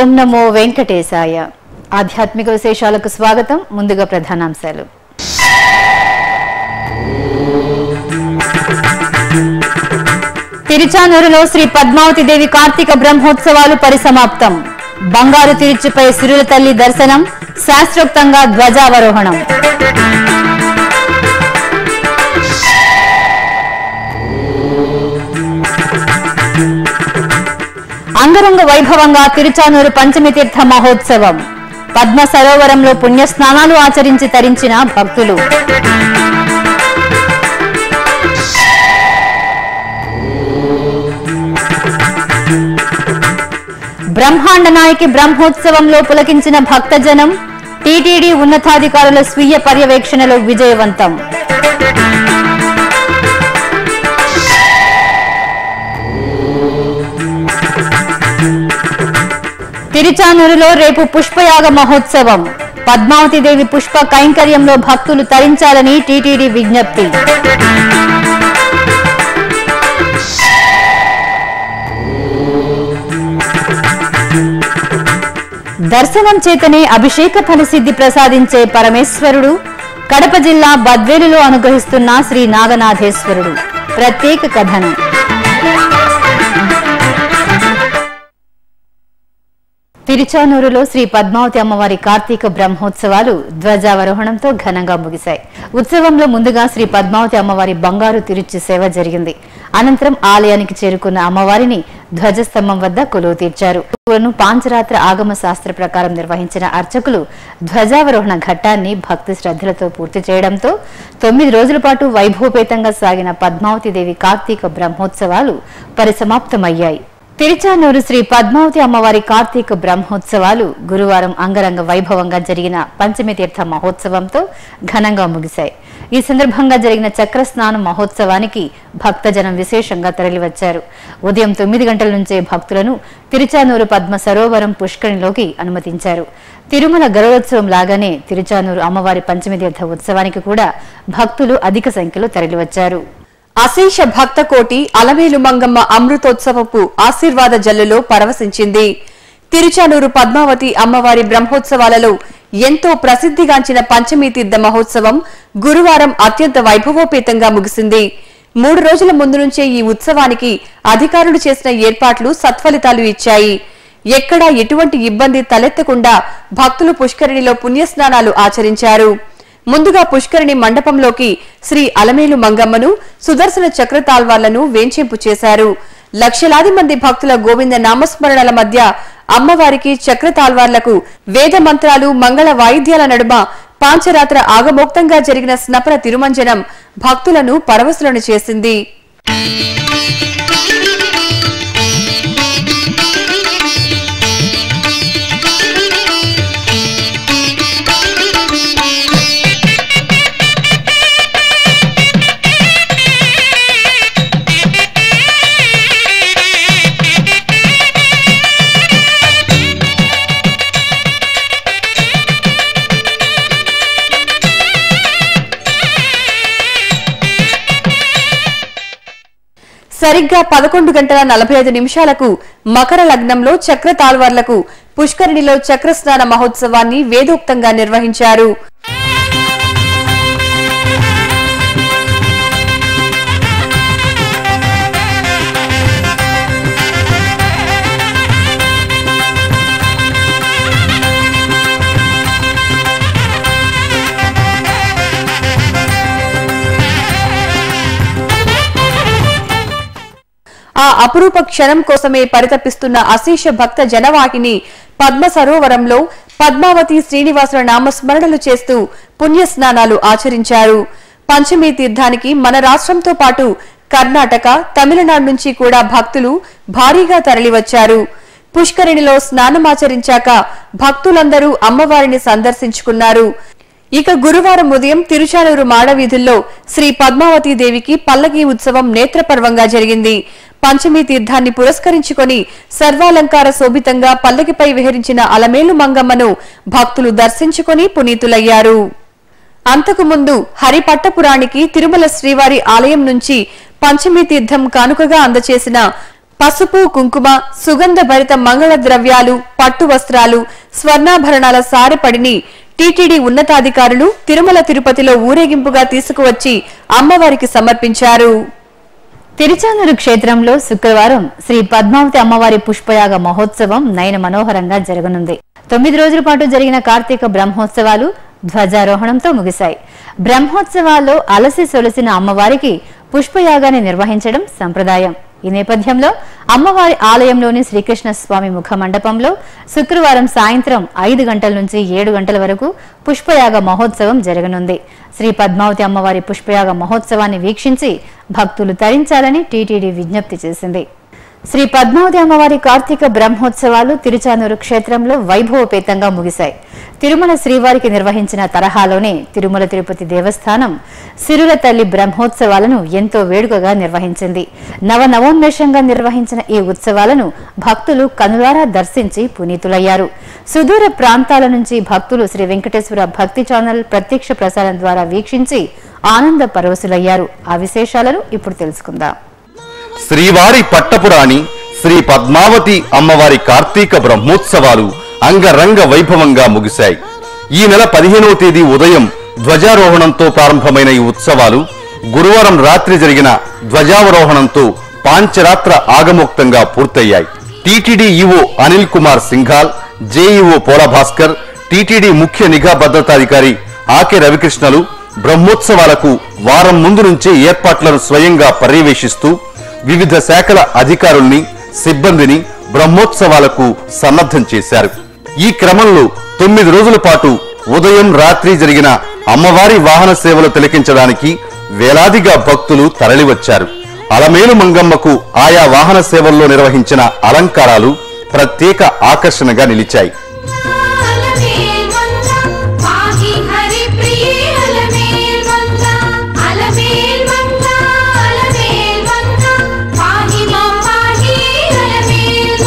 ఓం నమో వెంకటేశాయ ఆధ్యాత్మిక విశేషాలకు స్వాగతం ముందుగా ప్రధానాంశాలు తిరుచానూరులో శ్రీ పద్మావతి దేవి కార్తీక బ్రహ్మోత్సవాలు పరిసమాప్తం బంగారు తిరుచుపై సిరుల తల్లి దర్శనం శాస్త్రోక్తంగా ధ్వజావరోహణం అంగరంగ వైభవంగా తిరుచానూరు పంచమి తీర్థ మహోత్సవం పద్మ సరోవరంలో పుణ్యస్నానాలు ఆచరించి తరించిన భక్తులు బ్రహ్మాండ నాయకి బ్రహ్మోత్సవంలో పులకించిన భక్తజనం టీటీడీ ఉన్నతాధికారుల స్వీయ పర్యవేక్షణలో విజయవంతం తిరుచానూరులో రేపు పుష్పయాగ మహోత్సవం పద్మావతి దేవి పుష్ప కైంకర్యంలో భక్తులు తరించాలని టీటీడీ విజ్ఞప్తి దర్శనం చేతనే అభిషేక ఫలసిద్ధి ప్రసాదించే పరమేశ్వరుడు కడప జిల్లా బద్వేలులో అనుగ్రహిస్తున్న శ్రీ నాగనాథేశ్వరుడు ప్రత్యేక కథనం తిరుచానూరులో శ్రీ పద్మావతి అమ్మవారి కార్తీక బ్రహ్మోత్సవాలు ధ్వజావరోహణంతో ఘనంగా ముగిశాయి ఉత్సవంలో ముందుగా శ్రీ పద్మావతి అమ్మవారి బంగారు తిరుచి సేవ జరిగింది అనంతరం ఆలయానికి చేరుకున్న అమ్మవారిని ధ్వజస్తంభం వద్ద కొలువు తీర్చారు పూలను పాంచరాత్ర ఆగమ శాస్త్ర ప్రకారం నిర్వహించిన అర్చకులు ధ్వజావరోహణ ఘట్టాన్ని భక్తి శ్రద్ధలతో పూర్తి చేయడంతో తొమ్మిది రోజుల పాటు వైభవపేతంగా సాగిన పద్మావతి దేవి కార్తీక బ్రహ్మోత్సవాలు పరిసమాప్తమయ్యాయి తిరుచానూరు శ్రీ పద్మావతి అమ్మవారి కార్తీక బ్రహ్మోత్సవాలు గురువారం అంగరంగ వైభవంగా జరిగిన పంచమి తీర్థ మహోత్సవంతో ఘనంగా ముగిశాయి ఈ సందర్భంగా జరిగిన చక్ర స్నానం మహోత్సవానికి భక్తజనం విశేషంగా తరలివచ్చారు ఉదయం తొమ్మిది గంటల నుంచే భక్తులను తిరుచానూరు పద్మ సరోవరం పుష్కరిణిలోకి అనుమతించారు తిరుమల గరుడోత్సవం లాగానే తిరుచానూరు అమ్మవారి పంచమి తీర్థ ఉత్సవానికి కూడా భక్తులు అధిక సంఖ్యలో తరలివచ్చారు అశేష భక్త కోటి అలమేలు మంగమ్మ అమృతోత్సవపు ఆశీర్వాద జల్లులో పరవశించింది తిరుచానూరు పద్మావతి అమ్మవారి బ్రహ్మోత్సవాలలో ఎంతో ప్రసిద్ధిగాంచిన పంచమి తీర్థ మహోత్సవం గురువారం అత్యంత వైభవోపేతంగా ముగిసింది మూడు రోజుల ముందు నుంచే ఈ ఉత్సవానికి అధికారులు చేసిన ఏర్పాట్లు సత్ఫలితాలు ఇచ్చాయి ఎక్కడా ఎటువంటి ఇబ్బంది తలెత్తకుండా భక్తులు పుష్కరిణిలో పుణ్యస్నానాలు ఆచరించారు ముందుగా పుష్కరిణి మండపంలోకి శ్రీ అలమేలు మంగమ్మను సుదర్శన చక్ర తాల్వార్లను వేంచేంపు చేశారు లక్షలాది మంది భక్తుల గోవింద నామస్మరణల మధ్య అమ్మవారికి చక్ర తాల్వార్లకు వేద మంత్రాలు మంగళ వాయిద్యాల నడుమ పాంచరాత్ర ఆగమోక్తంగా జరిగిన స్నపన తిరుమంజనం భక్తులను పరవశులను చేసింది సరిగ్గా పదకొండు గంటల నలభై ఐదు నిమిషాలకు మకర లగ్నంలో చక్ర తాల్వార్లకు పుష్కరిణిలో చక్ర స్నాన మహోత్సవాన్ని వేదోక్తంగా నిర్వహించారు ఆ అపురూప క్షణం కోసమే పరితపిస్తున్న అశేష భక్త జనవాహిని పద్మ సరోవరంలో పద్మావతి శ్రీనివాసుల నామస్మరణలు చేస్తూ పుణ్య స్నానాలు ఆచరించారు పంచమి తీర్థానికి మన రాష్ట్రంతో పాటు కర్ణాటక తమిళనాడు నుంచి కూడా భక్తులు భారీగా తరలివచ్చారు పుష్కరిణిలో స్నానమాచరించాక భక్తులందరూ అమ్మవారిని సందర్శించుకున్నారు ఇక గురువారం ఉదయం తిరుచానూరు మాడవీధుల్లో శ్రీ పద్మావతి దేవికి పల్లకి ఉత్సవం నేత్రపర్వంగా జరిగింది పంచమి తీర్థాన్ని పురస్కరించుకొని సర్వాలంకార శోభితంగా పల్లకిపై విహరించిన అలమేలు మంగమ్మను భక్తులు దర్శించుకొని పునీతులయ్యారు అంతకుముందు హరిపట్టపురానికి తిరుమల శ్రీవారి ఆలయం నుంచి పంచమి తీర్థం కానుకగా అందచేసిన పసుపు కుంకుమ సుగంధ భరిత మంగళ ద్రవ్యాలు పట్టు వస్త్రాలు స్వర్ణాభరణాల సారెపడిని టీటీడీ ఉన్నతాధికారులు తిరుమల తిరుపతిలో ఊరేగింపుగా తీసుకువచ్చి అమ్మవారికి సమర్పించారు తిరుచానూరు క్షేత్రంలో శుక్రవారం శ్రీ పద్మావతి అమ్మవారి పుష్పయాగ మహోత్సవం నయన మనోహరంగా జరగనుంది తొమ్మిది రోజుల పాటు జరిగిన కార్తీక బ్రహ్మోత్సవాలు ధ్వజారోహణంతో ముగిశాయి బ్రహ్మోత్సవాల్లో అలసి సొలసిన అమ్మవారికి పుష్పయాగాన్ని నిర్వహించడం సంప్రదాయం ఈ నేపథ్యంలో అమ్మవారి ఆలయంలోని శ్రీకృష్ణ స్వామి ముఖ మండపంలో శుక్రవారం సాయంత్రం ఐదు గంటల నుంచి ఏడు గంటల వరకు పుష్పయాగ మహోత్సవం జరగనుంది శ్రీ పద్మావతి అమ్మవారి పుష్పయాగ మహోత్సవాన్ని వీక్షించి భక్తులు తరించాలని టీటీడీ విజ్ఞప్తి చేసింది శ్రీ పద్మావతి అమ్మవారి కార్తీక బ్రహ్మోత్సవాలు తిరుచానూరు క్షేత్రంలో వైభవపేతంగా ముగిశాయి తిరుమల శ్రీవారికి నిర్వహించిన తరహాలోనే తిరుమల తిరుపతి దేవస్థానం సిరుల తల్లి బ్రహ్మోత్సవాలను ఎంతో వేడుకగా నిర్వహించింది నవనవోన్మేషంగా నిర్వహించిన ఈ ఉత్సవాలను భక్తులు కనులారా దర్శించి పునీతులయ్యారు సుదూర ప్రాంతాల నుంచి భక్తులు శ్రీ వెంకటేశ్వర భక్తి ఛానల్ ప్రత్యక్ష ప్రసారం ద్వారా వీక్షించి ఆనంద పరవశులయ్యారు ఆ విశేషాలను ఇప్పుడు తెలుసుకుందాం శ్రీవారి పట్టపురాణి శ్రీ పద్మావతి అమ్మవారి కార్తీక బ్రహ్మోత్సవాలు అంగరంగ వైభవంగా ముగిశాయి ఈ నెల పదిహేనవ తేదీ ఉదయం ధ్వజారోహణంతో ప్రారంభమైన ఈ ఉత్సవాలు గురువారం రాత్రి జరిగిన ధ్వజావరోహణంతో పాంచరాత్ర ఆగమోక్తంగా పూర్తయ్యాయి TTD EO Anil Kumar Singhal JEO Pola Bhaskar TTD ముఖ్య నిఘా భద్రతాధికారి ఆకే రవికృష్ణలు బ్రహ్మోత్సవాలకు వారం ముందు నుంచే ఏర్పాట్లను స్వయంగా పర్యవేక్షిస్తూ వివిధ శాఖల అధికారుల్ని సిబ్బందిని బ్రహ్మోత్సవాలకు సన్నద్ధం చేశారు ఈ క్రమంలో తొమ్మిది రోజుల పాటు ఉదయం రాత్రి జరిగిన అమ్మవారి వాహన సేవలు తిలకించడానికి వేలాదిగా భక్తులు తరలివచ్చారు అలమేలు మంగమ్మకు ఆయా వాహన సేవల్లో నిర్వహించిన అలంకారాలు ప్రత్యేక ఆకర్షణగా నిలిచాయి అలమేల్ మంగ పాహి హరి ప్రియ అలమేల్ మంగ అలమేల్ మంగ అలమేల్ మంగ పాహి మా పాహి అలమేల్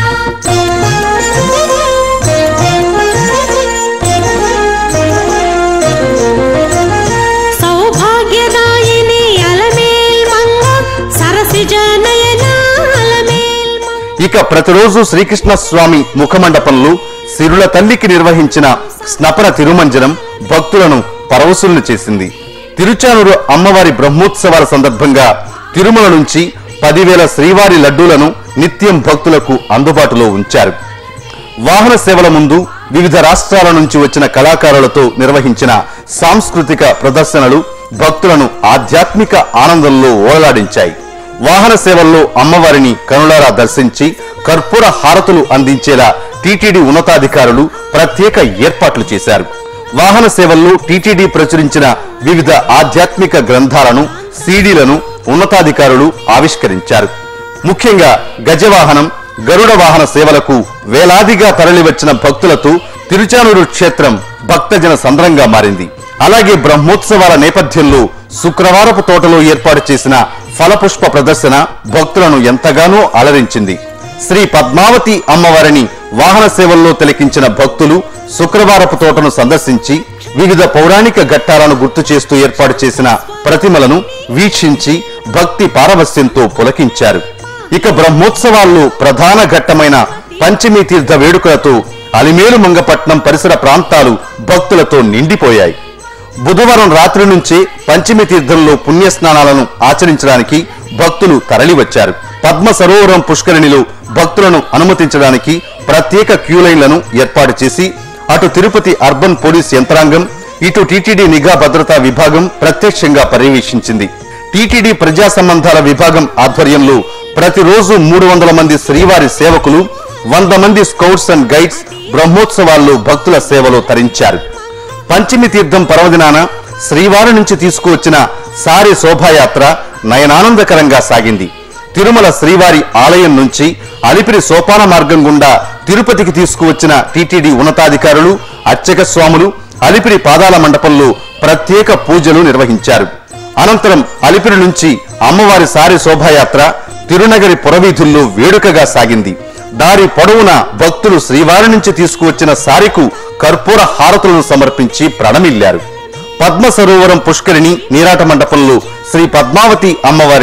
మంగ సౌభాగ్యదాయిని అలమేల్ మంగ సరసిజ నయన అలమేల్ మంగ ఇక ప్రతిరోజు శ్రీకృష్ణ స్వామి ముఖమండపంలో సిరుల తల్లికి నిర్వహించిన స్నపన తిరుమంజనం భక్తులను పరవశుల్ని చేసింది తిరుచానూరు అమ్మవారి బ్రహ్మోత్సవాల సందర్భంగా తిరుమల నుంచి పదివేల శ్రీవారి లడ్డూలను నిత్యం భక్తులకు అందుబాటులో ఉంచారు వాహన సేవల ముందు వివిధ రాష్ట్రాల నుంచి వచ్చిన కళాకారులతో నిర్వహించిన సాంస్కృతిక ప్రదర్శనలు భక్తులను ఆధ్యాత్మిక ఆనందంలో ఓలలాడించాయి వాహన సేవల్లో అమ్మవారిని కనులారా దర్శించి కర్పూర హారతులు అందించేలా టీటీడీ ఉన్నతాధికారులు ప్రత్యేక ఏర్పాట్లు చేశారు వాహన సేవల్లో టీటీడీ ప్రచురించిన వివిధ ఆధ్యాత్మిక గ్రంథాలను సీడీలను ఉన్నతాధికారులు ఆవిష్కరించారు ముఖ్యంగా గజవాహనం గరుడ వాహన సేవలకు వేలాదిగా తరలివచ్చిన భక్తులతో తిరుచానూరు క్షేత్రం భక్తజన సంద్రంగా మారింది అలాగే బ్రహ్మోత్సవాల నేపథ్యంలో శుక్రవారపు తోటలో ఏర్పాటు చేసిన ఫలపుష్ప ప్రదర్శన భక్తులను ఎంతగానో అలరించింది శ్రీ పద్మావతి అమ్మవారిని వాహన సేవల్లో తిలకించిన భక్తులు శుక్రవారపు తోటను సందర్శించి వివిధ పౌరాణిక ఘట్టాలను గుర్తు చేస్తూ ఏర్పాటు చేసిన ప్రతిమలను వీక్షించి భక్తి పారవస్యంతో పులకించారు ఇక బ్రహ్మోత్సవాల్లో ప్రధాన ఘట్టమైన పంచమి తీర్థ వేడుకలతో అలిమేలు మంగపట్నం పరిసర ప్రాంతాలు భక్తులతో నిండిపోయాయి బుధవారం రాత్రి నుంచే పంచమి తీర్థంలో పుణ్య స్నానాలను ఆచరించడానికి భక్తులు తరలివచ్చారు పద్మ సరోవరం పుష్కరిణిలో భక్తులను అనుమతించడానికి ప్రత్యేక క్యూలైన్లను ఏర్పాటు చేసి అటు తిరుపతి అర్బన్ పోలీస్ యంత్రాంగం ఇటు టీటీడీ నిఘా భద్రతా విభాగం ప్రత్యక్షంగా పర్యవేక్షించింది టీటీడీ ప్రజా సంబంధాల విభాగం ఆధ్వర్యంలో ప్రతిరోజు మూడు వందల మంది శ్రీవారి సేవకులు వంద మంది స్కౌట్స్ అండ్ గైడ్స్ బ్రహ్మోత్సవాల్లో భక్తుల సేవలో తరించారు పంచమి తీర్థం పర్వదినాన శ్రీవారి నుంచి తీసుకువచ్చిన సారి శోభాయాత్ర నయనానందకరంగా సాగింది తిరుమల శ్రీవారి ఆలయం నుంచి అలిపిరి సోపాన మార్గం గుండా తిరుపతికి తీసుకువచ్చిన టీటీడీ ఉన్నతాధికారులు అర్చక స్వాములు అలిపిరి పాదాల మండపంలో ప్రత్యేక పూజలు నిర్వహించారు అనంతరం అలిపిరి నుంచి అమ్మవారి సారి శోభాయాత్ర తిరునగరి పురవీధుల్లో వేడుకగా సాగింది దారి పొడవునా భక్తులు శ్రీవారి నుంచి తీసుకువచ్చిన సారికు కర్పూర హారతులను సమర్పించి ప్రణమిల్లారు పద్మ సరోవరం పుష్కరిణి నీరాట మండపంలో శ్రీ పద్మావతి అమ్మవారిని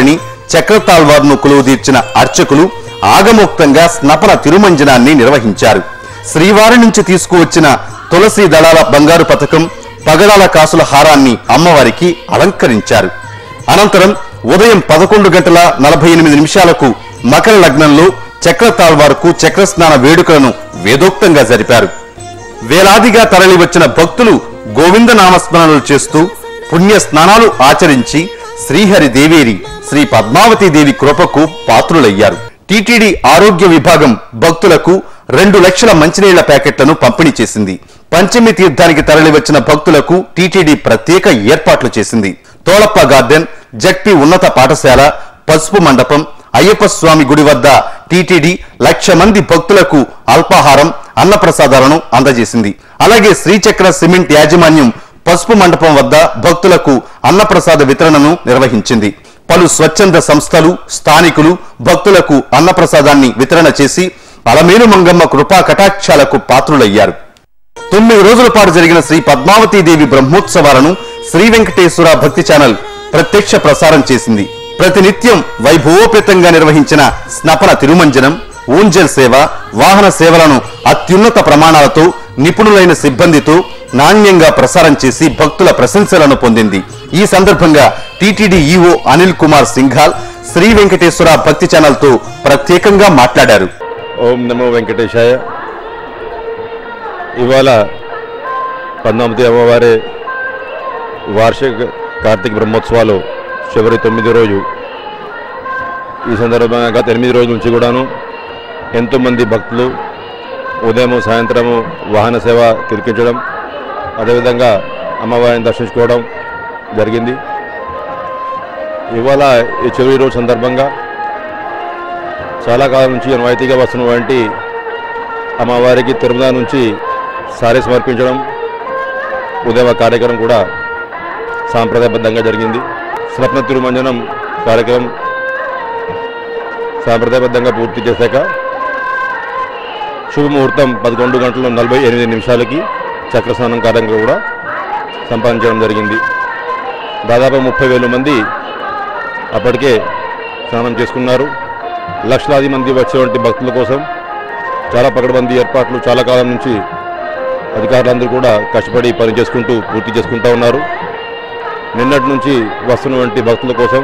చక్రతాళ్వార్ను కొలువు తీర్చిన అర్చకులు ఆగమోక్తంగా స్నపన తిరుమంజనాన్ని నిర్వహించారు శ్రీవారి నుంచి తీసుకువచ్చిన తులసి దళాల బంగారు పథకం పగడాల కాసుల హారాన్ని అమ్మవారికి అలంకరించారు అనంతరం ఉదయం పదకొండు గంటల నలభై ఎనిమిది నిమిషాలకు మకర లగ్నంలో చక్రతాళ్వార్కు చక్రస్నాన వేడుకలను వేదోక్తంగా జరిపారు వేలాదిగా తరలివచ్చిన భక్తులు గోవింద నామస్మరణలు చేస్తూ పుణ్య స్నానాలు ఆచరించి శ్రీహరి దేవేరి శ్రీ పద్మావతి దేవి కృపకు పాత్రులయ్యారు టీటీడీ ఆరోగ్య విభాగం భక్తులకు రెండు లక్షల మంచినీళ్ల ప్యాకెట్లను పంపిణీ చేసింది పంచమి తీర్థానికి తరలివచ్చిన భక్తులకు టీటీడీ ప్రత్యేక ఏర్పాట్లు చేసింది తోళప్ప గార్డెన్ జడ్పీ ఉన్నత పాఠశాల పసుపు మండపం అయ్యప్ప స్వామి గుడి వద్ద టీటీడీ లక్ష మంది భక్తులకు అల్పాహారం అన్నప్రసాదాలను అందజేసింది అలాగే శ్రీచక్ర సిమెంట్ యాజమాన్యం పసుపు మండపం వద్ద భక్తులకు అన్నప్రసాద వితరణను నిర్వహించింది పలు స్వచ్ఛంద సంస్థలు స్థానికులు భక్తులకు అన్నప్రసాదాన్ని వితరణ చేసి అలమేలు మంగమ్మ కృపా కటాక్షాలకు పాత్రులయ్యారు తొమ్మిది రోజుల పాటు జరిగిన శ్రీ పద్మావతీ దేవి బ్రహ్మోత్సవాలను శ్రీ వెంకటేశ్వర భక్తి ఛానల్ ప్రత్యక్ష ప్రసారం చేసింది ప్రతినిత్యం వైభవోపేతంగా నిర్వహించిన స్నపన తిరుమంజనం ఊంజల్ సేవ వాహన సేవలను అత్యున్నత ప్రమాణాలతో నిపుణులైన సిబ్బందితో నాణ్యంగా ప్రసారం చేసి భక్తుల ప్రశంసలను పొందింది ఈ సందర్భంగా టీటీడీ ఈఓ అనిల్ కుమార్ సింఘాల్ శ్రీ వెంకటేశ్వర భక్తి ఛానల్తో ప్రత్యేకంగా మాట్లాడారు ఓం నమో వెంకటేశాయ ఇవాళ పద్మావతి అమ్మవారి వార్షిక కార్తీక బ్రహ్మోత్సవాలు చివరి తొమ్మిది రోజు ఈ సందర్భంగా గత ఎనిమిది రోజుల నుంచి కూడాను ఎంతోమంది భక్తులు ఉదయం సాయంత్రము వాహన సేవ తిరిగించడం అదేవిధంగా అమ్మవారిని దర్శించుకోవడం జరిగింది ఇవాళ ఈ చివరి రోజు సందర్భంగా చాలా కాలం నుంచి అనువాయితీగా వస్తున్నటువంటి అమ్మవారికి తిరుమల నుంచి సారీ సమర్పించడం ఉదయ కార్యక్రమం కూడా సాంప్రదాయబద్ధంగా జరిగింది స్వప్న తిరుమంజనం కార్యక్రమం సాంప్రదాయబద్ధంగా పూర్తి చేశాక శుభముహూర్తం పదకొండు గంటల నలభై ఎనిమిది నిమిషాలకి చక్రస్నానం కార్యక్రమం కూడా సంపాదించడం జరిగింది దాదాపు ముప్పై వేల మంది అప్పటికే స్నానం చేసుకున్నారు లక్షలాది మంది వచ్చేటువంటి భక్తుల కోసం చాలా పకడ్బందీ ఏర్పాట్లు చాలా కాలం నుంచి అధికారులందరూ కూడా కష్టపడి పని చేసుకుంటూ పూర్తి చేసుకుంటూ ఉన్నారు నిన్నటి నుంచి వస్తున్నటువంటి భక్తుల కోసం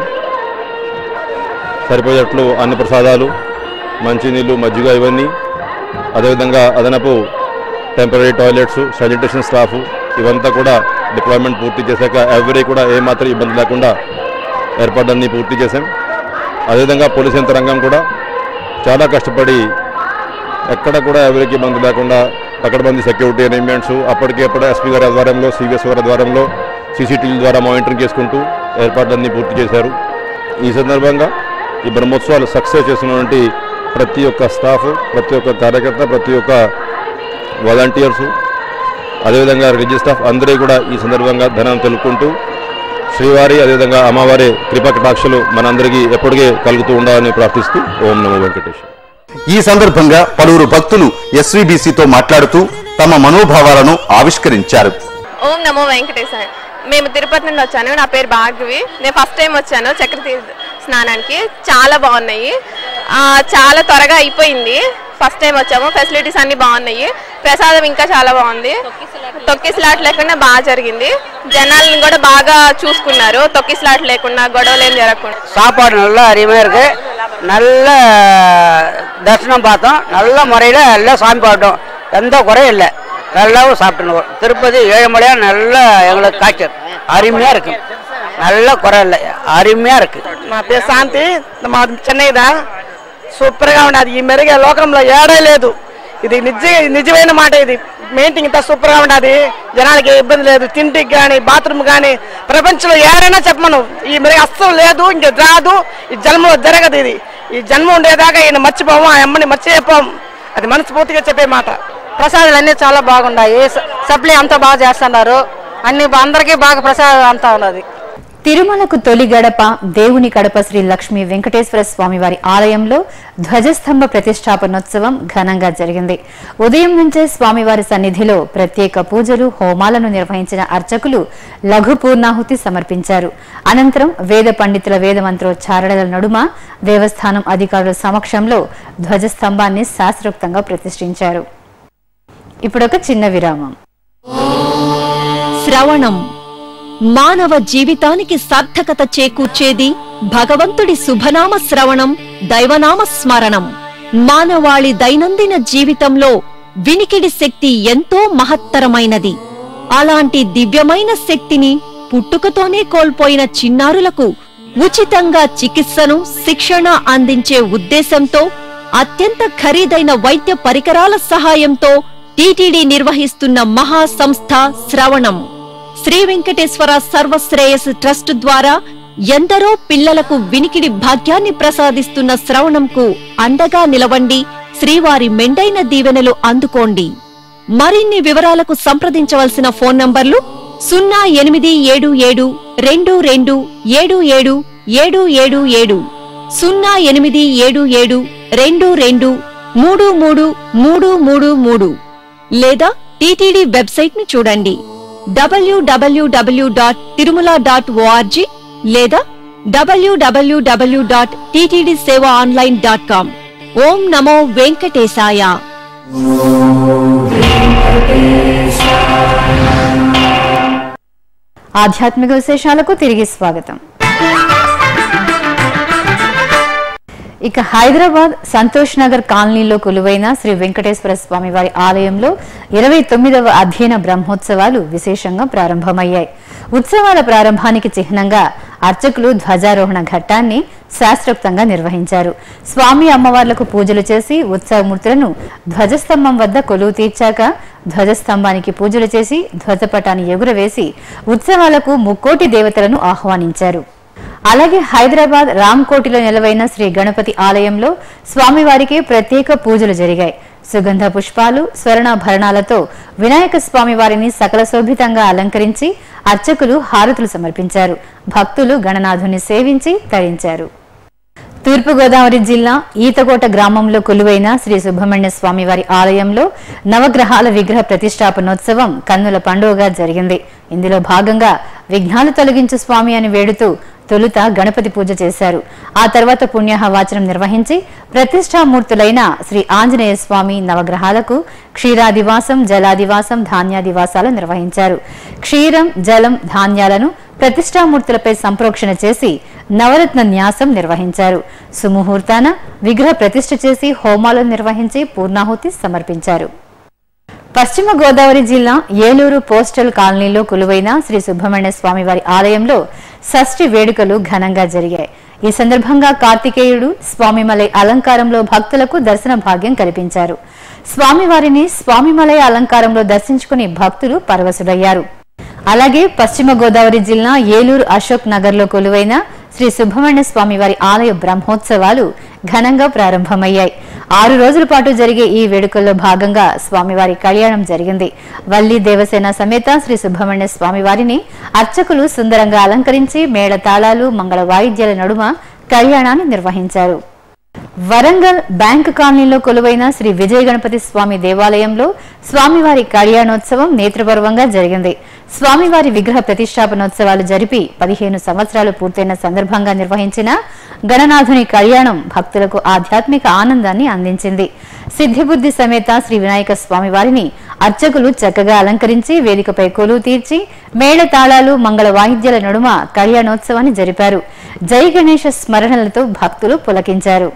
సరిపోయేట్లు అన్ని ప్రసాదాలు మంచినీళ్ళు మజ్జిగ ఇవన్నీ అదేవిధంగా అదనపు టెంపరీ టాయిలెట్స్ శానిటేషన్ స్టాఫ్ ఇవంతా కూడా డిప్లాయ్మెంట్ పూర్తి చేశాక ఎవరీ కూడా ఏమాత్రం ఇబ్బంది లేకుండా ఏర్పాట్లన్నీ పూర్తి చేశాం అదేవిధంగా పోలీస్ యంత్రాంగం కూడా చాలా కష్టపడి ఎక్కడ కూడా ఎవరికి ఇబ్బంది లేకుండా పకడ్బందీ సెక్యూరిటీ అరేంజ్మెంట్స్ అప్పటికి అప్పుడు ఎస్పీ గారి ఆధ్వర్యంలో సివిఎస్ గారి ఆధ్వర్యంలో సీసీటీవీ ద్వారా మానిటరింగ్ చేసుకుంటూ ఏర్పాట్లన్నీ పూర్తి చేశారు ఈ సందర్భంగా ఈ బ్రహ్మోత్సవాలు సక్సెస్ చేసినటువంటి ప్రతి ఒక్క స్టాఫ్ ప్రతి ఒక్క కార్యకర్త ప్రతి ఒక్క వాలంటీర్స్ అదేవిధంగా రిజిస్ స్టాఫ్ అందరూ కూడా ఈ సందర్భంగా ధనం తెలుపుకుంటూ శ్రీవారి అదేవిధంగా అమ్మవారి కృపా కటాక్షలు మనందరికీ ఎప్పటికీ కలుగుతూ ఉండాలని ప్రార్థిస్తూ ఓం నమో వెంకటేశ్వర ఈ సందర్భంగా పలువురు భక్తులు ఎస్వీబీసీతో మాట్లాడుతూ తమ మనోభావాలను ఆవిష్కరించారు ఓం నమో వెంకటేశాయ మేము తిరుపతి నుండి వచ్చాను నా పేరు భార్గవి నేను ఫస్ట్ టైం వచ్చాను చక్రతీర్థ స్నానానికి చాలా బాగున్నాయి ఆ, చాలా త్వరగా అయిపోయింది ఫస్ట్ టైం వచ్చాము ఫెసిలిటీస్ అన్ని బాగున్నాయి ప్రసాదం ఇంకా చాలా బాగుంది తొక్కిసలాట్ లేకుండా బాగా జరిగింది జనాలను కూడా బాగా చూసుకున్నారు తొక్కిసలాట్ లేకుండా గొడవలు ఏం జరగకుండా சாப்பாடு நல்லா அருமையாக இருக்கு நல்ல தரிசனம் பார்த்தோம் நல்ல முறையில் எல்லாம் சாமி பார்த்தோம் எந்த குறையும் இல்லை நல்லாவும் சாப்பிட்டோம் திருப்பதி ஏழுமலையாக நல்லா எங்களுக்கு காய்ச்சல் அருமையாக இருக்கு நல்ல குறை இல்லை అరుமையாக இருக்கு నా పేరు శాంతి మా చెన్నైదా సూపర్గా ఉన్నది ఈ మెరుగే లోకంలో ఏడే లేదు ఇది నిజ నిజమైన మాట ఇది మెయింటింగ్ ఇంత సూపర్గా ఉన్నది జనాలకి ఏ ఇబ్బంది లేదు తిండికి కానీ బాత్రూమ్ కానీ ప్రపంచంలో ఏడైనా చెప్పమను ఈ మెరుగు అస్సలు లేదు ఇంక రాదు ఈ జన్మలో జరగదు ఇది ఈ జన్మ ఉండేదాకా ఈయన మర్చిపోము ఆ అమ్మని మర్చిపోం అది మనస్ఫూర్తిగా చెప్పే మాట ప్రసాదాలు అన్నీ చాలా బాగున్నాయి స- సప్లై అంతా బాగా చేస్తున్నారు అన్ని బా- అందరికీ బాగా ప్రసాదం అంతా ఉన్నది తిరుమలకు తొలి గడప దేవుని కడప శ్రీ లక్ష్మీ వెంకటేశ్వర స్వామి వారి ఆలయంలో ధ్వజస్తంభ ప్రతిష్టాపనోత్సవం ఘనంగా జరిగింది ఉదయం నుంచే స్వామివారి సన్నిధిలో ప్రత్యేక పూజలు హోమాలను నిర్వహించిన అర్చకులు లఘు పూర్ణాహుతి సమర్పించారు అనంతరం వేద పండితుల వేద మంత్రోచ్చారణల నడుమ దేవస్థానం అధికారుల సమక్షంలో ధ్వజస్తంభాన్ని శాస్త్రోక్తంగా ప్రతిష్ఠించారు ఇప్పుడొక చిన్న విరామం శ్రవణం మానవ జీవితానికి సార్థకత చేకూర్చేది భగవంతుడి శుభనామ శ్రవణం దైవనామ స్మరణం మానవాళి దైనందిన జీవితంలో వినికిడి శక్తి ఎంతో మహత్తరమైనది అలాంటి దివ్యమైన శక్తిని పుట్టుకతోనే కోల్పోయిన చిన్నారులకు ఉచితంగా చికిత్సను శిక్షణ అందించే ఉద్దేశంతో అత్యంత ఖరీదైన వైద్య పరికరాల సహాయంతో టీటీడీ నిర్వహిస్తున్న మహా సంస్థ శ్రవణం శ్రీ వెంకటేశ్వర సర్వశ్రేయస్ ట్రస్ట్ ద్వారా ఎందరో పిల్లలకు వినికిడి భాగ్యాన్ని ప్రసాదిస్తున్న శ్రవణంకు అండగా నిలవండి శ్రీవారి మెండైన దీవెనలు అందుకోండి మరిన్ని వివరాలకు సంప్రదించవలసిన ఫోన్ నంబర్లు సున్నా ఎనిమిది ఏడు ఏడు రెండు రెండు ఏడు ఏడు ఏడు ఏడు ఏడు సున్నా ఎనిమిది ఏడు ఏడు రెండు రెండు మూడు మూడు మూడు మూడు మూడు లేదా టీటీడీ వెబ్సైట్ ని చూడండి WWW dot Tirumala dot ORG లేదా WWW dot TTD Seva online dot com ఓం నమో వెంకటేశాయ ఆధ్యాత్మిక విశేషాలకు తిరిగి స్వాగతం ఇక హైదరాబాద్ సంతోష్ నగర్ కాలనీలో కొలువైన శ్రీ వెంకటేశ్వర స్వామి వారి ఆలయంలో ఇరవై తొమ్మిదవ అధ్యయన బ్రహ్మోత్సవాలు విశేషంగా ప్రారంభమయ్యాయి ఉత్సవాల ప్రారంభానికి చిహ్నంగా అర్చకులు ధ్వజారోహణ ఘట్టాన్ని శాస్త్రోక్తంగా నిర్వహించారు స్వామి అమ్మవార్లకు పూజలు చేసి ఉత్సవమూర్తులను ధ్వజస్తంభం వద్ద కొలువు తీర్చాక ధ్వజస్తంభానికి పూజలు చేసి ధ్వజపటాన్ని ఎగురవేసి ఉత్సవాలకు ముక్కోటి దేవతలను ఆహ్వానించారు అలాగే హైదరాబాద్ రామ్కోటిలో నిలవైన శ్రీ గణపతి ఆలయంలో స్వామివారికి ప్రత్యేక పూజలు జరిగాయి సుగంధ పుష్పాలు స్వర్ణాభరణాలతో వినాయక స్వామి వారిని సకల శోభితంగా అలంకరించి అర్చకులు హారతులు సమర్పించారు భక్తులు గణనాథుని సేవించి తరించారు తూర్పుగోదావరి జిల్లా ఈతకోట గ్రామంలో కొలువైన శ్రీ సుబ్రహ్మణ్య స్వామి వారి ఆలయంలో నవగ్రహాల విగ్రహ ప్రతిష్టాపనోత్సవం కన్నుల పండుగగా జరిగింది ఇందులో భాగంగా విఘ్నాలు తొలగించు స్వామి అని వేడుతూ తొలుత గణపతి పూజ చేశారు ఆ తర్వాత పుణ్యాహవాచనం నిర్వహించి ప్రతిష్టామూర్తులైన శ్రీ ఆంజనేయ స్వామి నవగ్రహాలకు క్షీరాదివాసం జలాదివాసం ధాన్యాదివాసాలు నిర్వహించారు క్షీరం జలం ధాన్యాలను ప్రతిష్టామూర్తులపై సంప్రోక్షణ చేసి నవరత్న న్యాసం నిర్వహించారు సుముహూర్తాన విగ్రహ ప్రతిష్ఠ చేసి హోమాలను నిర్వహించి పూర్ణాహుతి సమర్పించారు పశ్చిమ గోదావరి జిల్లా ఏలూరు పోస్టల్ కాలనీలో కొలువైన శ్రీ సుబ్రహ్మణ్య స్వామి వారి ఆలయంలో షష్ఠి వేడుకలు ఘనంగా జరిగాయి ఈ సందర్భంగా కార్తికేయుడు స్వామిమలై అలంకారంలో భక్తులకు దర్శన భాగ్యం కల్పించారు స్వామివారిని స్వామిమలై అలంకారంలో దర్శించుకుని భక్తులు పరవశుడయ్యారు అలాగే పశ్చిమ గోదావరి జిల్లా ఏలూరు అశోక్ నగర్ లో కొలువైన శ్రీ సుబ్రహ్మణ్య స్వామి వారి ఆలయ బ్రహ్మోత్సవాలు ఘనంగా ప్రారంభమయ్యాయి ఆరు రోజుల పాటు జరిగే ఈ వేడుకల్లో భాగంగా స్వామివారి కళ్యాణం జరిగింది వల్లి దేవసేన సమేత శ్రీ సుబ్రహ్మణ్య స్వామి వారిని అర్చకులు సుందరంగా అలంకరించి మేళ తాళాలు మంగళ వాయిద్యాల నడుమ కళ్యాణాన్ని నిర్వహించారు వరంగల్ బ్యాంక్ కాలనీలో కొలువైన శ్రీ విజయ గణపతి స్వామి దేవాలయంలో స్వామివారి కళ్యాణోత్సవం నేత్రపర్వంగా జరిగింది స్వామివారి విగ్రహ ప్రతిష్టాపనోత్సవాలు జరిపి పదిహేను సంవత్సరాలు పూర్తయిన సందర్భంగా నిర్వహించిన గణనాథుని కళ్యాణం భక్తులకు ఆధ్యాత్మిక ఆనందాన్ని అందించింది సిద్ధిబుద్ధి సమేత శ్రీ వినాయక స్వామి వారిని అర్చకులు చక్కగా అలంకరించి వేదికపై కొలువు తీర్చి మేళ తాళాలు మంగళ వాయిద్యాల నడుమ కళ్యాణోత్సవాన్ని జరిపారు జై గణేష స్మరణలతో భక్తులు పులకించారు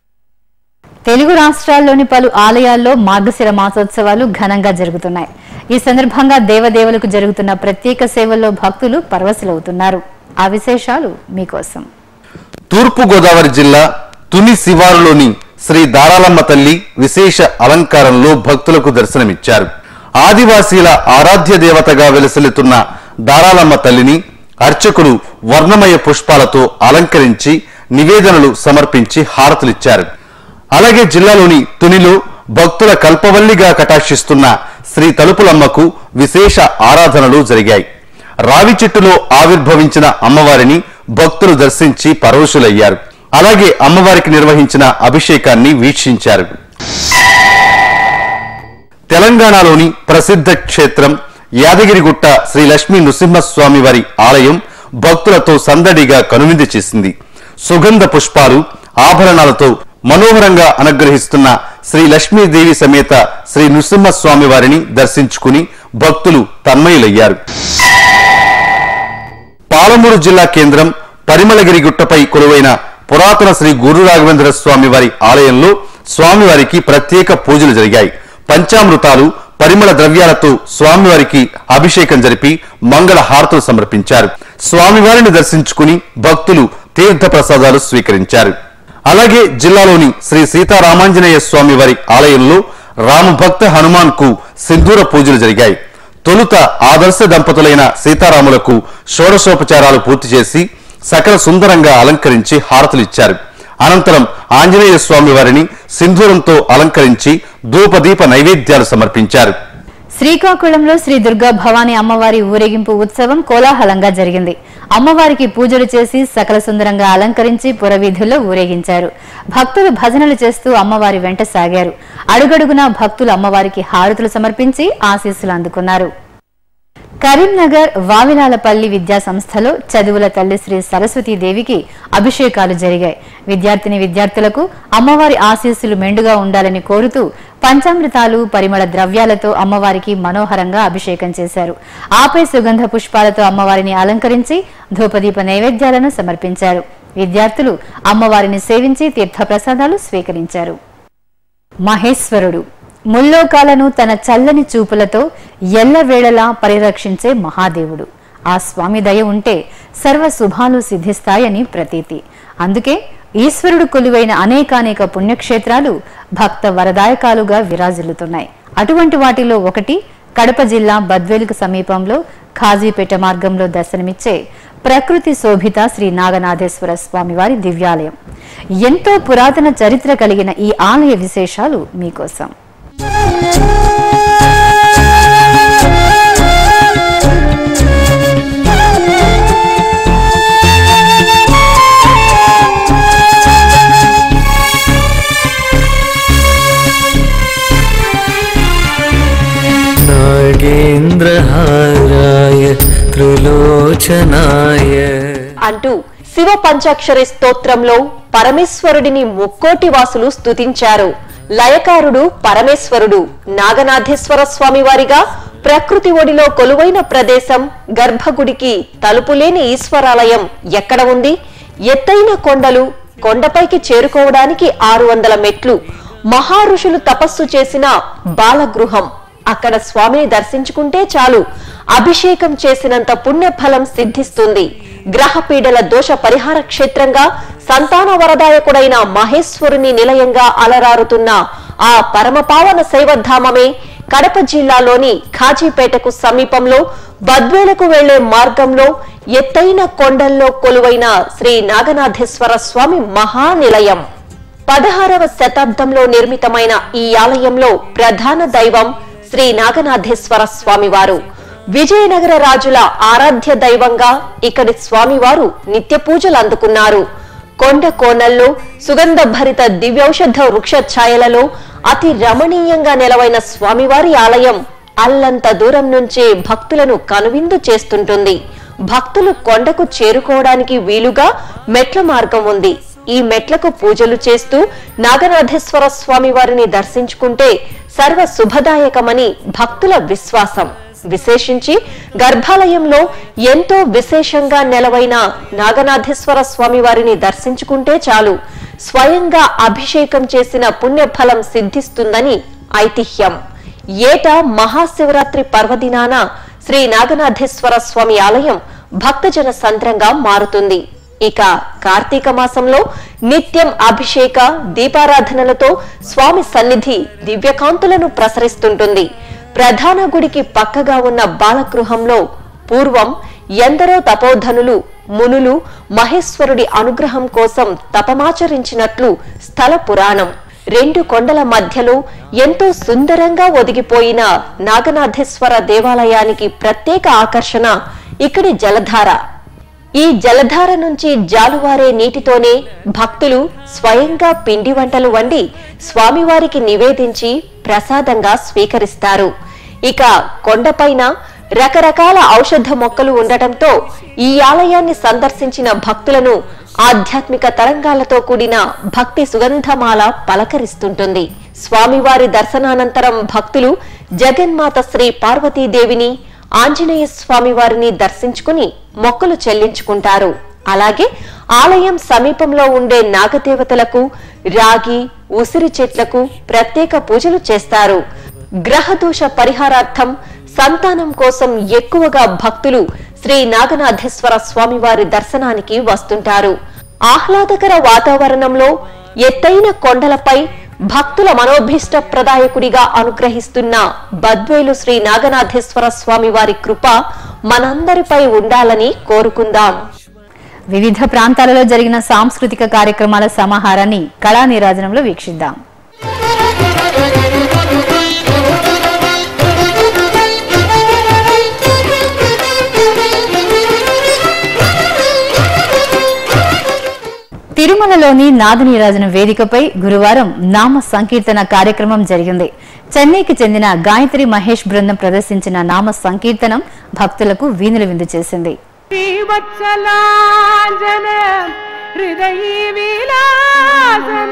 తెలుగు రాష్ట్రాల్లోని పలు ఆలయాల్లో మార్గశిర మాసోత్సవాలు ఘనంగా జరుగుతున్నాయి ఈ సందర్భంగా దేవదేవులకు జరుగుతున్న ప్రత్యేక సేవల్లో భక్తులు పరవశులవుతున్నారు ఆ విశేషాలు మీకోసం తూర్పు గోదావరి జిల్లా తుని శివారులోని శ్రీ దారాలమ్మ తల్లి విశేష అలంకారంలో భక్తులకు దర్శనమిచ్చారు ఆదివాసీల ఆరాధ్య దేవతగా వెలసిల్లుతున్న దారాలమ్మ తల్లిని అర్చకులు వర్ణమయ పుష్పాలతో అలంకరించి నివేదనలు సమర్పించి హారతులిచ్చారు అలాగే జిల్లాలోని తునిలో భక్తుల కల్పవల్లిగా కటాక్షిస్తున్న శ్రీ తలుపులమ్మకు విశేష ఆరాధనలు జరిగాయి రావి చెట్టులో ఆవిర్భవించిన అమ్మవారిని భక్తులు దర్శించి పరవశులయ్యారు అలాగే అమ్మవారికి నిర్వహించిన అభిషేకాన్ని వీక్షించారు తెలంగాణలోని ప్రసిద్ధ క్షేత్రం యాదగిరిగుట్ట శ్రీ లక్ష్మీ నృసింహస్వామి వారి ఆలయం భక్తులతో సందడిగా కనువిందు చేసింది సుగంధ పుష్పాలు ఆభరణాలతో మనోహరంగా అనుగ్రహిస్తున్న శ్రీ లక్ష్మీదేవి సమేత శ్రీ నృసింహస్వామి వారిని దర్శించుకుని భక్తులు తన్మయులయ్యారు పాలమూరు జిల్లా కేంద్రం పరిమళగిరి గుట్టపై కొలువైన పురాతన శ్రీ గురు రాఘవేంద్ర స్వామి వారి ఆలయంలో స్వామివారికి ప్రత్యేక పూజలు జరిగాయి పంచామృతాలు పరిమళ ద్రవ్యాలతో స్వామివారికి అభిషేకం జరిపి మంగళ హారతులు సమర్పించారు స్వామివారిని దర్శించుకుని భక్తులు తీర్థ ప్రసాదాలు స్వీకరించారు అలాగే జిల్లాలోని శ్రీ సీతారామాంజనేయ స్వామి వారి ఆలయంలో రామభక్త హనుమాన్ కు సింధూర పూజలు జరిగాయి తొలుత ఆదర్శ దంపతులైన సీతారాములకు షోడశోపచారాలు పూర్తి చేసి సకల సుందరంగా అలంకరించి హారతులిచ్చారు అనంతరం ఆంజనేయ స్వామి వారిని సింధూరంతో అలంకరించి ధూపదీప నైవేద్యాలు సమర్పించారు శ్రీకాకుళంలో శ్రీ దుర్గా భవానీ అమ్మవారి ఊరేగింపు ఉత్సవం కోలాహలంగా జరిగింది అమ్మవారికి పూజలు చేసి సకల సుందరంగా అలంకరించి పురవీధుల్లో ఊరేగించారు భక్తులు భజనలు చేస్తూ అమ్మవారి వెంట సాగారు అడుగడుగునా భక్తులు అమ్మవారికి హారతులు సమర్పించి ఆశీస్సులు అందుకున్నారు కరీంనగర్ వావిలాలపల్లి విద్యా సంస్థలో చదువుల తల్లి శ్రీ సరస్వతీదేవికి అభిషేకాలు జరిగాయి విద్యార్థిని విద్యార్థులకు అమ్మవారి ఆశీస్సులు మెండుగా ఉండాలని కోరుతూ పంచామృతాలు పరిమళ ద్రవ్యాలతో అమ్మవారికి మనోహరంగా అభిషేకం చేశారు ఆపై సుగంధ పుష్పాలతో అమ్మవారిని అలంకరించి ధూపదీప నైవేద్యాలను సమర్పించారు విద్యార్థులు అమ్మవారిని సేవించి తీర్థప్రసాదాలు స్వీకరించారు మహేశ్వరుడు ముల్లోకాలను తన చల్లని చూపులతో ఎల్లవేళలా పరిరక్షించే మహాదేవుడు ఆ స్వామి దయ ఉంటే సర్వ శుభాలు సిద్ధిస్తాయని ప్రతీతి అందుకే ఈశ్వరుడు కొలువైన అనేకానేక పుణ్యక్షేత్రాలు భక్త వరదాయకాలుగా విరాజిల్లుతున్నాయి అటువంటి వాటిలో ఒకటి కడప జిల్లా బద్వేలుకు సమీపంలో ఖాజీపేట మార్గంలో దర్శనమిచ్చే ప్రకృతి శోభిత శ్రీ నాగనాథేశ్వర స్వామివారి దివ్యాలయం ఎంతో పురాతన చరిత్ర కలిగిన ఈ ఆలయ విశేషాలు మీకోసం नागेन्द्रहाराय त्रिलोचनाय అంటూ శివ పంచాక్షరి స్తోత్రంలో పరమేశ్వరుడిని ముక్కోటి వాసులు స్తుతించారు లయకారుడు పరమేశ్వరుడు నాగనాథేశ్వర స్వామి వారిగా ప్రకృతి ఒడిలో కొలువైన ప్రదేశం గర్భగుడికి తలుపులేని ఈశ్వరాలయం ఎక్కడ ఉంది ఎత్తైన కొండలు కొండపైకి చేరుకోవడానికి ఆరు వందల మెట్లు మహారుషులు తపస్సు చేసిన బాలగృహం అక్కడ స్వామిని దర్శించుకుంటే చాలు అభిషేకం చేసినంత పుణ్యఫలం సిద్ధిస్తుంది గ్రహ పీడల దోష పరిహార క్షేత్రంగా సంతాన వరదాయకుడైన మహేశ్వరుని నిలయంగా అలరారుతున్న ఆ పరమపావన శైవధామమే కడప జిల్లాలోని ఖాజీపేటకు సమీపంలో బద్వేలకు వెళ్లే మార్గంలో ఎత్తైన కొండల్లో కొలువైన శ్రీ నాగనాథేశ్వర స్వామి మహానిలయం పదహారవ శతాబ్దంలో నిర్మితమైన ఈ ఆలయంలో ప్రధాన దైవం శ్రీ నాగనాథేశ్వర స్వామివారు విజయనగర రాజుల ఆరాధ్య దైవంగా ఇక్కడి స్వామివారు నిత్య పూజలు అందుకున్నారు కొండ కోనల్లో సుగంధ భరిత దివ్యౌషధ వృక్ష ఛాయలలో అతి రమణీయంగా నెలవైన స్వామివారి ఆలయం అల్లంత దూరం నుంచే భక్తులను కనువిందు చేస్తుంటుంది భక్తులు కొండకు చేరుకోవడానికి వీలుగా మెట్ల మార్గం ఉంది ఈ మెట్లకు పూజలు చేస్తూ నాగనాథేశ్వర స్వామి వారిని దర్శించుకుంటే సర్వ శుభదాయకమని భక్తుల విశ్వాసం విశేషించి గర్భాలయంలో ఎంతో విశేషంగా నెలవైన నాగనాథేశ్వర స్వామి వారిని దర్శించుకుంటే చాలు స్వయంగా అభిషేకం చేసిన పుణ్యఫలం సిద్ధిస్తుందని ఐతిహ్యం ఏటా మహాశివరాత్రి పర్వదినాన శ్రీ నాగనాథేశ్వర స్వామి ఆలయం భక్తజన సంద్రంగా మారుతుంది ఇక కార్తీక మాసంలో నిత్యం అభిషేక దీపారాధనలతో స్వామి సన్నిధి దివ్యకాంతులను ప్రసరిస్తుంటుంది ప్రధాన గుడికి పక్కగా ఉన్న బాలగృహంలో పూర్వం ఎందరో తపోధనులు మునులు మహేశ్వరుడి అనుగ్రహం కోసం తపమాచరించినట్లు స్థల పురాణం రెండు కొండల మధ్యలో ఎంతో సుందరంగా ఒదిగిపోయిన నాగనాథేశ్వర దేవాలయానికి ప్రత్యేక ఆకర్షణ ఇక్కడి జలధార ఈ జలధార నుంచి జాలువారే నీటితోనే భక్తులు స్వయంగా పిండి వంటలు వండి స్వామివారికి నివేదించి ప్రసాదంగా స్వీకరిస్తారు ఇక కొండపైన రకరకాల ఔషధ మొక్కలు ఉండటంతో ఈ ఆలయాన్ని సందర్శించిన భక్తులను ఆధ్యాత్మిక తరంగాలతో కూడిన భక్తి సుగంధమాల పలకరిస్తుంటుంది స్వామివారి దర్శనానంతరం భక్తులు జగన్మాత శ్రీ పార్వతీదేవిని ఆంజనేయ స్వామి వారిని దర్శించుకుని మొక్కలు చెల్లించుకుంటారు అలాగే ఆలయం సమీపంలో ఉండే నాగదేవతలకు రాగి ఉసిరి చెట్లకు ప్రత్యేక పూజలు చేస్తారు గ్రహదోష పరిహారార్థం సంతానం కోసం ఎక్కువగా భక్తులు శ్రీ నాగనాథేశ్వర స్వామివారి దర్శనానికి వస్తుంటారు ఆహ్లాదకర వాతావరణంలో ఎత్తైన కొండలపై భక్తుల మనోభీష్ట ప్రదాయకుడిగా అనుగ్రహిస్తున్న బద్వేలు శ్రీ నాగనాథేశ్వర స్వామి వారి కృప మనందరిపై ఉండాలని కోరుకుందాం వివిధ ప్రాంతాలలో జరిగిన సాంస్కృతిక కార్యక్రమాల సమాహారాన్ని కళా నీరాజనంలో వీక్షిద్దాం తిరుమలలోని నాదనీరాజనం వేదికపై గురువారం నామ సంకీర్తన కార్యక్రమం జరిగింది చెన్నైకి చెందిన గాయత్రి మహేష్ బృందం ప్రదర్శించిన నామ సంకీర్తనం భక్తులకు వీణులు విందు చేసింది శ్రీవత్సలాంజన హృదయీ విలాసన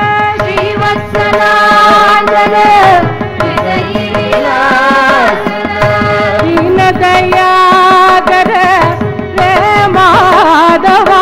శ్రీవత్సలాంజన హృదయీ విలాసన దీనదయాకర రే మాధవా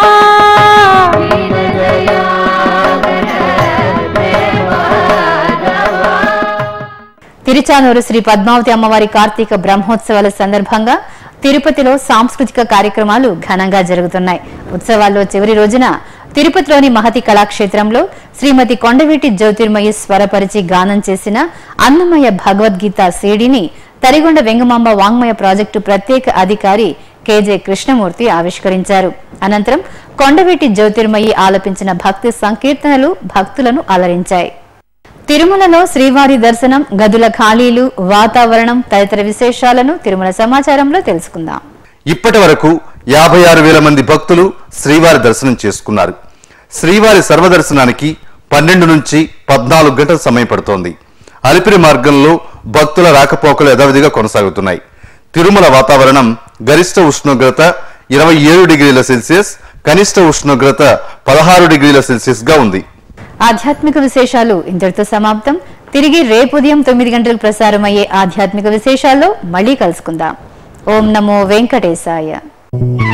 తిరుచానూరు శ్రీ పద్మావతి అమ్మవారి కార్తీక బ్రహ్మోత్సవాల సందర్భంగా తిరుపతిలో సాంస్కృతిక కార్యక్రమాలు ఘనంగా జరుగుతున్నాయి ఉత్సవాల్లో చివరి రోజున తిరుపతిలోని మహతి కళాక్షేత్రంలో శ్రీమతి కొండవీటి జ్యోతిర్మయి స్వరపరిచి గానం చేసిన అన్నమయ భగవద్గీత సీడీని తరిగొండ వెంగమాంబ వాంగ్మయ ప్రాజెక్టు ప్రత్యేక అధికారి కేజే కృష్ణమూర్తి ఆవిష్కరించారు అనంతరం కొండవీటి జ్యోతిర్మయి ఆలపించిన భక్తి సంకీర్తనలు భక్తులను అలరించాయి తిరుమలలో శ్రీవారి దర్శనం గదుల ఖాళీలు వాతావరణం తదితర విశేషాలను తిరుమల సమాచారంలో తెలుసుకుందాం ఇప్పటి వరకు యాభై ఆరు వేల మంది భక్తులు శ్రీవారి దర్శనం చేసుకున్నారు శ్రీవారి సర్వదర్శనానికి పన్నెండు నుంచి పద్నాలుగు గంటల సమయం పడుతోంది అలిపిరి మార్గంలో భక్తుల రాకపోకలు యథావిధిగా కొనసాగుతున్నాయి తిరుమల వాతావరణం గరిష్ట ఉష్ణోగ్రత ఇరవై ఏడు డిగ్రీల సెల్సియస్ కనిష్ట ఉష్ణోగ్రత పదహారు డిగ్రీల సెల్సియస్ గా ఉంది ఆధ్యాత్మిక విశేషాలు ఇంతటితో సమాప్తం తిరిగి రేపు ఉదయం తొమ్మిది గంటలకు ప్రసారమయ్యే ఆధ్యాత్మిక విశేషాల్లో మళ్ళీ కలుసుకుందాం ఓం నమో వెంకటేశాయ